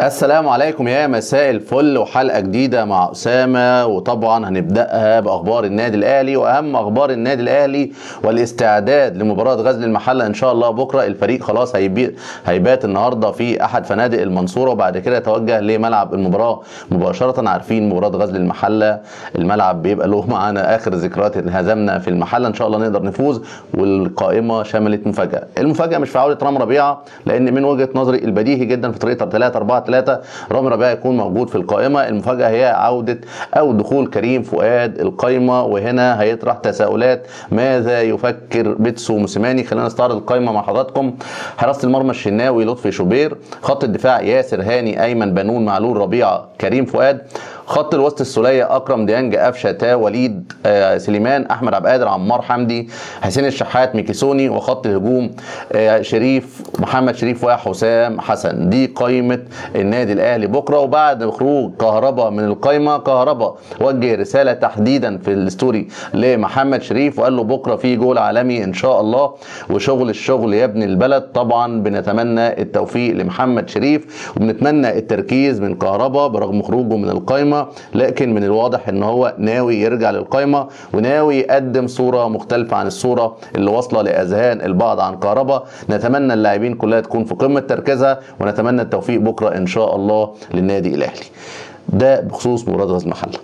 السلام عليكم يا مساء الفل وحلقه جديده مع اسامه وطبعا هنبداها باخبار النادي الاهلي واهم اخبار النادي الاهلي والاستعداد لمباراه غزل المحله ان شاء الله بكره الفريق خلاص هيبي هيبات النهارده في احد فنادق المنصوره وبعد كده يتوجه لملعب المباراه مباشره عارفين مباراه غزل المحله الملعب بيبقى له معانا اخر ذكريات ان هزمنا في المحله ان شاء الله نقدر نفوز والقائمه شملت مفاجاه المفاجاه مش في عوده رامي ربيعه لان من وجهه نظري البديهي جدا في طريقه 3 4 3 رامي ربيعه يكون موجود في القائمه المفاجاه هي عوده او دخول كريم فؤاد القائمه وهنا هيطرح تساؤلات ماذا يفكر بيتسو موسيماني خلينا نستعرض القائمه مع حضراتكم حراسه المرمى الشناوي لطفي شوبير خط الدفاع ياسر هاني ايمن بنون معلول ربيعه كريم فؤاد خط الوسط السوليه اكرم ديانج قفشه تا وليد آه سليمان احمد عبد القادر عمار حمدي حسين الشحات ميكيسوني وخط الهجوم آه شريف محمد شريف وحسام حسن دي قائمه النادي الاهلي بكره وبعد خروج كهربا من القائمه كهربا وجه رساله تحديدا في الستوري لمحمد شريف وقال له بكره في جول عالمي ان شاء الله وشغل الشغل يا ابن البلد طبعا بنتمنى التوفيق لمحمد شريف وبنتمنى التركيز من كهربا برغم خروجه من القائمه لكن من الواضح ان هو ناوي يرجع للقائمه وناوي يقدم صوره مختلفه عن الصوره اللي واصله لاذهان البعض عن كهربا نتمنى اللاعبين كلها تكون في قمه تركيزها ونتمنى التوفيق بكره ان شاء الله للنادي الاهلي ده بخصوص مباراه غزل المحله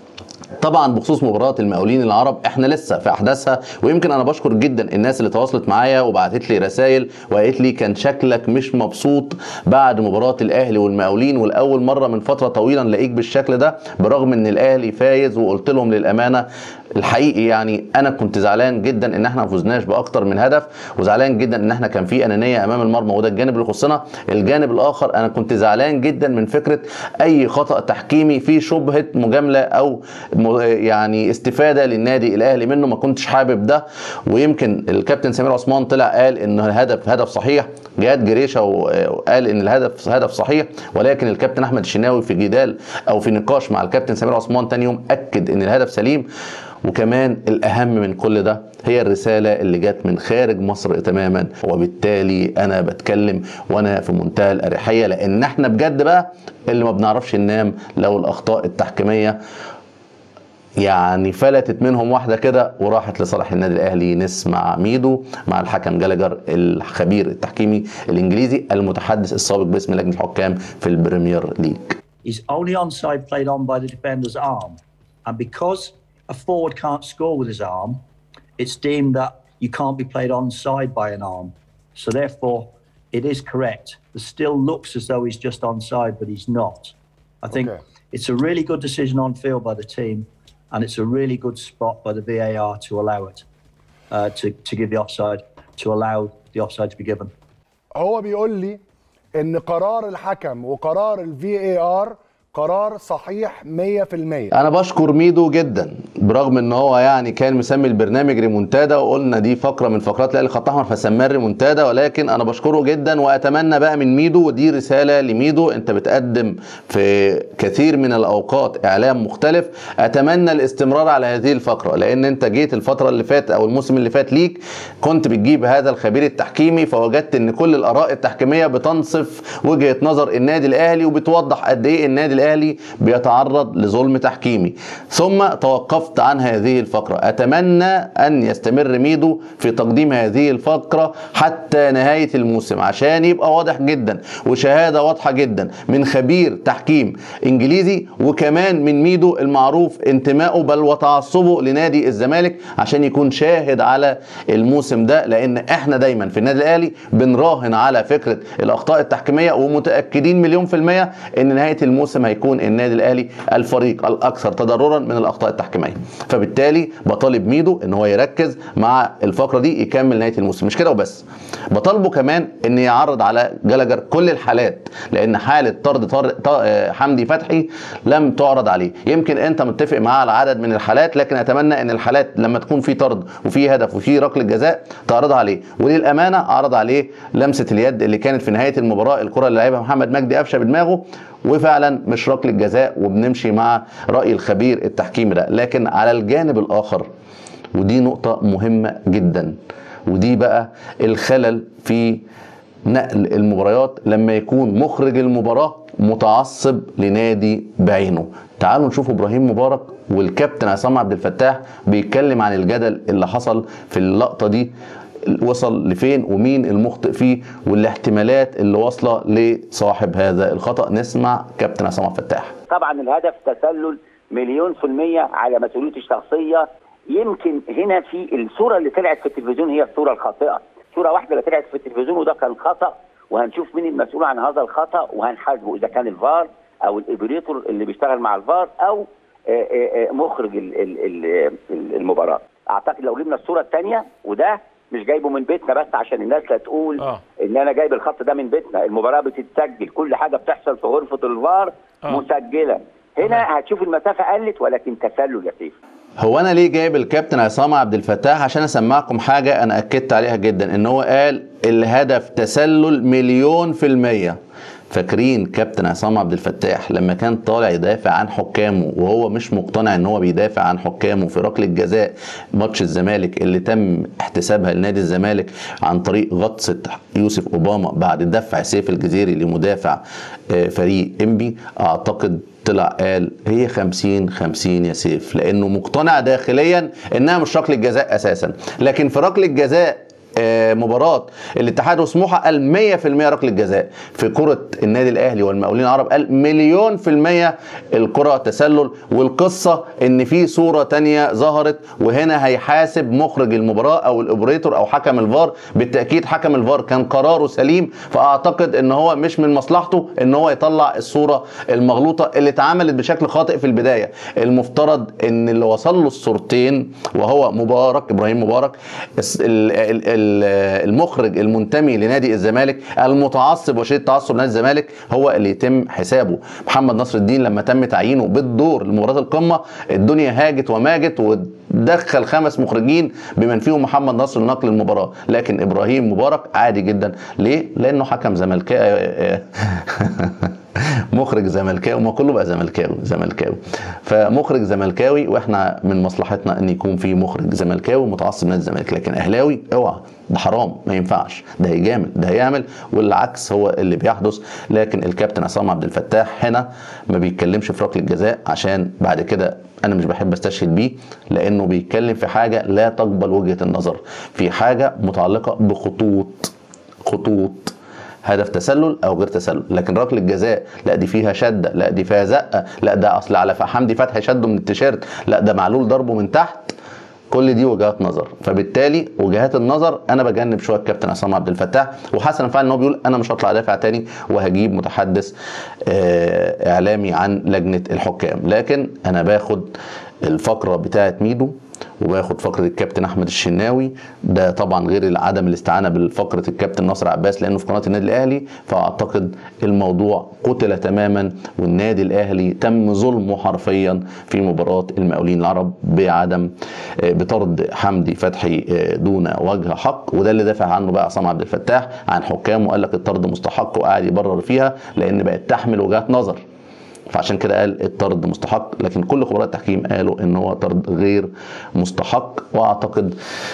طبعا بخصوص مباراه المقاولين العرب احنا لسه في احداثها ويمكن انا بشكر جدا الناس اللي تواصلت معايا وبعتت لي رسائل وقالت لي كان شكلك مش مبسوط بعد مباراه الاهلي والمقاولين والاول مره من فتره طويله نلاقيك بالشكل ده برغم ان الاهلي فايز وقلت لهم للامانه الحقيقي يعني انا كنت زعلان جدا ان احنا ما فزناش باكتر من هدف وزعلان جدا ان احنا كان في انانيه امام المرمى وده الجانب اللي يخصنا الجانب الاخر انا كنت زعلان جدا من فكره اي خطا تحكيمي فيه شبهه مجامله او يعني استفاده للنادي الاهلي منه ما كنتش حابب ده ويمكن الكابتن سمير عثمان طلع قال ان الهدف هدف صحيح جهاد جريشه وقال ان الهدف هدف صحيح ولكن الكابتن احمد الشناوي في جدال او في نقاش مع الكابتن سمير عثمان تاني يوم اكد ان الهدف سليم وكمان الاهم من كل ده هي الرساله اللي جت من خارج مصر تماما وبالتالي انا بتكلم وانا في منتهى الاريحيه لان احنا بجد بقى اللي ما بنعرفش ننام لو الاخطاء التحكيميه يعني فلتت منهم واحده كده وراحت لصالح النادي الاهلي نسمع ميدو مع الحكم جالجر الخبير التحكيمي الانجليزي المتحدث السابق باسم لجنه الحكام في البريمير ليج. He's only onside played on by the defender's arm. And because a forward can't score with his arm, it's deemed that you can't be played onside by an arm. So therefore, it is correct. It still looks as though he's just onside, but he's not. I think Okay. it's a really good decision on field by the team, and it's a really good spot by the VAR to allow it, uh, to, to give the offside, to allow the offside to be given. هو بيقول لي ان قرار الحكم وقرار الفي اي ار قرار صحيح 100% انا بشكر ميدو جدا برغم ان هو يعني كان مسمي البرنامج ريمونتادا وقلنا دي فقره من فقرات الاهلي خط احمر فسماه ريمونتادا ولكن انا بشكره جدا واتمنى بقى من ميدو ودي رساله لميدو انت بتقدم في كثير من الاوقات اعلام مختلف اتمنى الاستمرار على هذه الفقره لان انت جيت الفتره اللي فاتت او الموسم اللي فات ليك كنت بتجيب هذا الخبير التحكيمي فوجدت ان كل الاراء التحكيميه بتنصف وجهه نظر النادي الاهلي وبتوضح قد ايه النادي الاهلي بيتعرض لظلم تحكيمي ثم توقفت عن هذه الفقره اتمنى ان يستمر ميدو في تقديم هذه الفقره حتى نهايه الموسم عشان يبقى واضح جدا وشهاده واضحه جدا من خبير تحكيم انجليزي وكمان من ميدو المعروف انتمائه بل وتعصبه لنادي الزمالك عشان يكون شاهد على الموسم ده لان احنا دايما في النادي الاهلي بنراهن على فكره الاخطاء التحكيميه ومتاكدين مليون في الميه ان نهايه الموسم هيكون النادي الاهلي الفريق الاكثر تضررا من الاخطاء التحكيميه فبالتالي بطالب ميدو ان هو يركز مع الفقره دي يكمل نهايه الموسم مش كده وبس بطالبه كمان ان يعرض على جلاجر كل الحالات لان حاله طرد طارق ط- آه، حمدي فتحي لم تعرض عليه يمكن انت متفق معاه على عدد من الحالات لكن اتمنى ان الحالات لما تكون في طرد وفي هدف وفي ركله جزاء تعرضها عليه وللامانه عرض عليه لمسه اليد اللي كانت في نهايه المباراه الكره اللي لعبها محمد مجدي قفشه بدماغه وفعلا مش ركله جزاء وبنمشي مع راي الخبير التحكيمي ده لكن على الجانب الاخر ودي نقطه مهمه جدا ودي بقى الخلل في نقل المباريات لما يكون مخرج المباراه متعصب لنادي بعينه تعالوا نشوف ابراهيم مبارك والكابتن عصام عبد الفتاح بيتكلم عن الجدل اللي حصل في اللقطه دي وصل لفين ومين المخطئ فيه والاحتمالات اللي واصله لصاحب هذا الخطا نسمع كابتن عصام عبد الفتاح طبعا الهدف تسلل مليون في المية على مسؤوليتي الشخصية يمكن هنا في الصورة اللي طلعت في التلفزيون هي الصورة الخاطئة صورة واحدة اللي طلعت في التلفزيون وده كان خطأ وهنشوف مين المسؤول عن هذا الخطأ وهنحاسبه إذا كان الفار أو الإبريتور اللي بيشتغل مع الفار أو آه، آه، آه، مخرج ال- ال- ال- ال- المباراة أعتقد لو جبنا الصورة الثانية وده مش جايبه من بيتنا بس عشان الناس لا تقول آه. ان انا جايب الخط ده من بيتنا المباراه بتتسجل كل حاجه بتحصل في غرفه الفار آه. مسجله هنا هتشوف المسافه قلت ولكن تسلل يا سيف هو انا ليه جايب الكابتن عصام عبد الفتاح عشان اسمعكم حاجه انا اكدت عليها جدا ان هو قال الهدف تسلل مليون في الميه فاكرين كابتن عصام عبد الفتاح لما كان طالع يدافع عن حكامه وهو مش مقتنع ان هو بيدافع عن حكامه في ركله جزاء ماتش الزمالك اللي تم احتسابها لنادي الزمالك عن طريق غطسه يوسف اوباما بعد دفع سيف الجزيري لمدافع آه، فريق انبي اعتقد طلع قال هي 50 50 يا سيف لانه مقتنع داخليا انها مش ركله جزاء اساسا لكن في ركله جزاء آه، مباراة الاتحاد وسموحة قال 100% ركلة جزاء في كرة النادي الأهلي والمقاولين العرب قال مليون في المية الكرة تسلل والقصة إن في صورة تانية ظهرت وهنا هيحاسب مخرج المباراة أو الأوبريتور أو حكم الفار بالتأكيد حكم الفار كان قراره سليم فأعتقد إن هو مش من مصلحته إن هو يطلع الصورة المغلوطة اللي اتعملت بشكل خاطئ في البداية المفترض إن اللي وصل له الصورتين وهو مبارك إبراهيم مبارك الس- ال- ال- ال- المخرج المنتمي لنادي الزمالك المتعصب وشديد التعصب لنادي الزمالك هو اللي يتم حسابه محمد نصر الدين لما تم تعيينه بالدور لمباراه القمه الدنيا هاجت وماجت ودخل خمس مخرجين بمن فيهم محمد نصر لنقل المباراه لكن ابراهيم مبارك عادي جدا ليه لانه حكم زملكاوي مخرج زملكاوي ما كله بقى زملكاوي زملكاوي فمخرج زملكاوي واحنا من مصلحتنا ان يكون في مخرج زملكاوي متعصب نادي الزمالك لكن اهلاوي اوعى ده حرام ما ينفعش ده هيجامل ده هيعمل والعكس هو اللي بيحدث لكن الكابتن عصام عبد الفتاح هنا ما بيتكلمش في ركله جزاء عشان بعد كده انا مش بحب استشهد بيه لانه بيتكلم في حاجه لا تقبل وجهه النظر في حاجه متعلقه بخطوط خطوط هدف تسلل او غير تسلل لكن ركله جزاء لا دي فيها شده لا دي فيها زقه لا ده اصل على حمدي فتحي شده من التيشيرت لا ده معلول ضربه من تحت كل دي وجهات نظر فبالتالي وجهات النظر انا بجنب شويه الكابتن عصام عبد الفتاح وحسنا فعلا ان هو بيقول انا مش هطلع ادافع تاني وهجيب متحدث آه، اعلامي عن لجنه الحكام لكن انا باخد الفقره بتاعه ميدو وباخد فقره الكابتن احمد الشناوي ده طبعا غير عدم الاستعانه بالفقره الكابتن ناصر عباس لانه في قناه النادي الاهلي فاعتقد الموضوع قتل تماما والنادي الاهلي تم ظلمه حرفيا في مباراه المقاولين العرب بعدم آه، بطرد حمدي فتحي آه، دون وجه حق وده اللي دافع عنه بقى عصام عبد الفتاح عن حكام وقال لك الطرد مستحق وقاعد يبرر فيها لان بقت تحمل وجهات نظر فعشان كده قال الطرد مستحق لكن كل خبراء التحكيم قالوا ان هو طرد غير مستحق واعتقد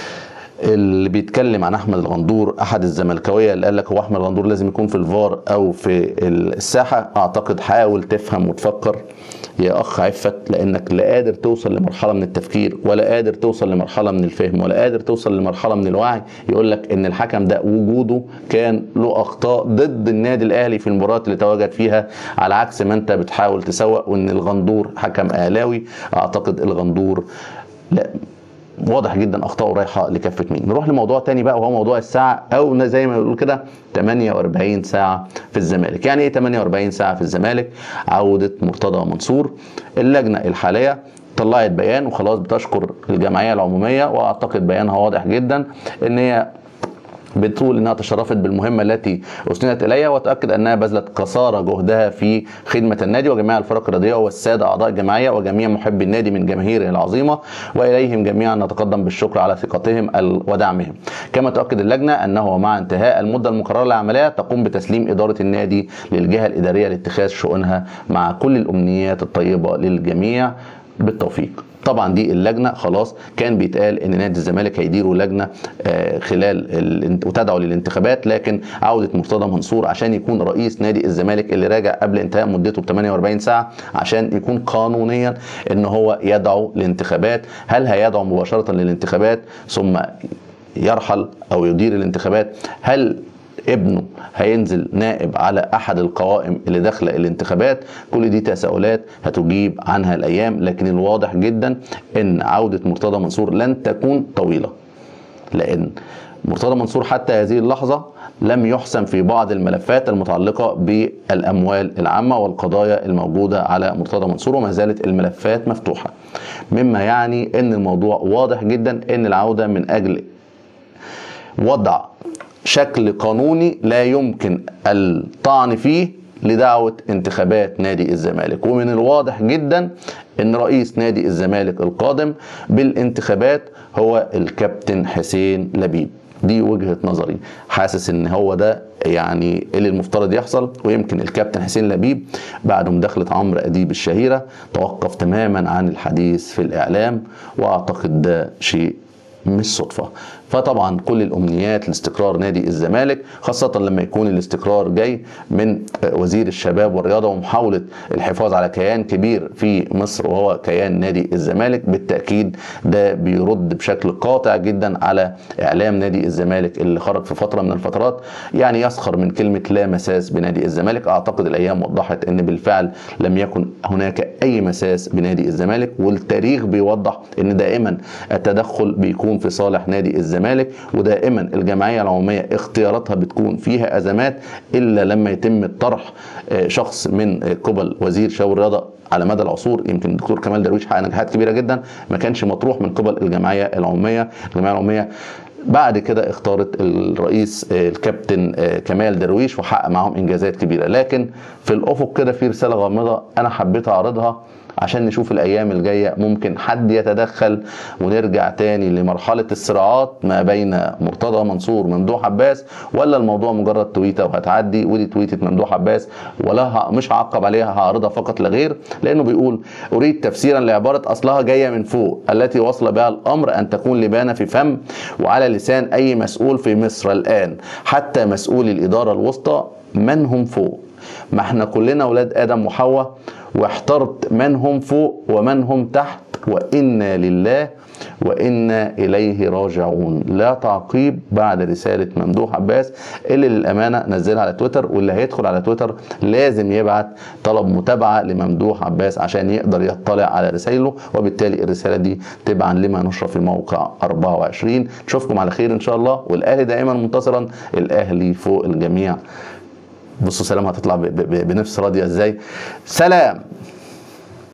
اللي بيتكلم عن احمد الغندور احد الزملكاويه اللي قال لك هو احمد الغندور لازم يكون في الفار او في الساحه اعتقد حاول تفهم وتفكر يا اخ عفت لانك لا قادر توصل لمرحله من التفكير ولا قادر توصل لمرحله من الفهم ولا قادر توصل لمرحله من الوعي يقول لك ان الحكم ده وجوده كان له اخطاء ضد النادي الاهلي في المباريات اللي تواجد فيها على عكس ما انت بتحاول تسوق وان الغندور حكم اهلاوي اعتقد الغندور لا واضح جدا اخطائه رايحه لكفه مين نروح لموضوع تاني بقى وهو موضوع الساعه او زي ما بيقولوا كده 48 ساعه في الزمالك يعني ايه 48 ساعه في الزمالك عوده مرتضى منصور اللجنه الحاليه طلعت بيان وخلاص بتشكر الجمعيه العموميه واعتقد بيانها واضح جدا ان هي بتقول انها تشرفت بالمهمه التي اسندت اليها وتاكد انها بذلت قصارى جهدها في خدمه النادي وجميع الفرق الرياضيه والساده اعضاء الجمعيه وجميع محبي النادي من جماهيره العظيمه واليهم جميعا نتقدم بالشكر على ثقتهم ال- ودعمهم. كما تؤكد اللجنه انه مع انتهاء المده المقرره للعمليه تقوم بتسليم اداره النادي للجهه الاداريه لاتخاذ شؤونها مع كل الامنيات الطيبه للجميع بالتوفيق طبعا دي اللجنه خلاص كان بيتقال ان نادي الزمالك هيديروا لجنه آه، خلال ال- وتدعو للانتخابات لكن عوده مرتضى منصور عشان يكون رئيس نادي الزمالك اللي راجع قبل انتهاء مدته ب 48 ساعه عشان يكون قانونيا ان هو يدعو لانتخابات هل هيدعو مباشره للانتخابات ثم يرحل او يدير الانتخابات هل ابنه هينزل نائب على احد القوائم اللي داخله الانتخابات كل دي تساؤلات هتجيب عنها الايام لكن الواضح جدا ان عوده مرتضى منصور لن تكون طويله لان مرتضى منصور حتى هذه اللحظه لم يحسم في بعض الملفات المتعلقه بالاموال العامه والقضايا الموجوده على مرتضى منصور وما زالت الملفات مفتوحه مما يعني ان الموضوع واضح جدا ان العوده من اجل وضع شكل قانوني لا يمكن الطعن فيه لدعوة انتخابات نادي الزمالك ومن الواضح جدا ان رئيس نادي الزمالك القادم بالانتخابات هو الكابتن حسين لبيب دي وجهة نظري حاسس ان هو ده يعني اللي المفترض يحصل ويمكن الكابتن حسين لبيب بعد مداخلة عمرو أديب الشهيرة توقف تماما عن الحديث في الإعلام وأعتقد ده شيء مش صدفة فطبعا كل الامنيات لاستقرار نادي الزمالك خاصه لما يكون الاستقرار جاي من وزير الشباب والرياضه ومحاوله الحفاظ على كيان كبير في مصر وهو كيان نادي الزمالك بالتاكيد ده بيرد بشكل قاطع جدا على اعلام نادي الزمالك اللي خرج في فتره من الفترات يعني يسخر من كلمه لا مساس بنادي الزمالك اعتقد الايام وضحت ان بالفعل لم يكن هناك اي مساس بنادي الزمالك والتاريخ بيوضح ان دائما التدخل بيكون في صالح نادي الزمالك الزمالك ودائما الجمعيه العموميه اختياراتها بتكون فيها ازمات الا لما يتم طرح شخص من قبل وزير شباب الرياضه على مدى العصور يمكن الدكتور كمال درويش حقق نجاحات كبيره جدا ما كانش مطروح من قبل الجمعيه العموميه الجمعيه العموميه بعد كده اختارت الرئيس الكابتن كمال درويش وحقق معاهم انجازات كبيره لكن في الافق كده في رساله غامضه انا حبيت اعرضها عشان نشوف الايام الجايه ممكن حد يتدخل ونرجع تاني لمرحله الصراعات ما بين مرتضى منصور وممدوح عباس ولا الموضوع مجرد تويته وهتعدي ودي تويته ممدوح عباس ولا مش هعقب عليها هعرضها فقط لا غير لانه بيقول اريد تفسيرا لعباره اصلها جايه من فوق التي وصل بها الامر ان تكون لبانه في فم وعلى لسان اي مسؤول في مصر الان حتى مسؤولي الاداره الوسطى من هم فوق ما احنا كلنا اولاد ادم وحواء واحترت من هم فوق ومن هم تحت وانا لله وانا اليه راجعون لا تعقيب بعد رساله ممدوح عباس اللي للامانه نزلها على تويتر واللي هيدخل على تويتر لازم يبعت طلب متابعه لممدوح عباس عشان يقدر يطلع على رسائله وبالتالي الرساله دي تبعا لما نشر في موقع 24 نشوفكم على خير ان شاء الله والاهلي دائما منتصرا الاهلي فوق الجميع بصوا سلام هتطلع ب- ب- بنفس راضيه ازاي سلام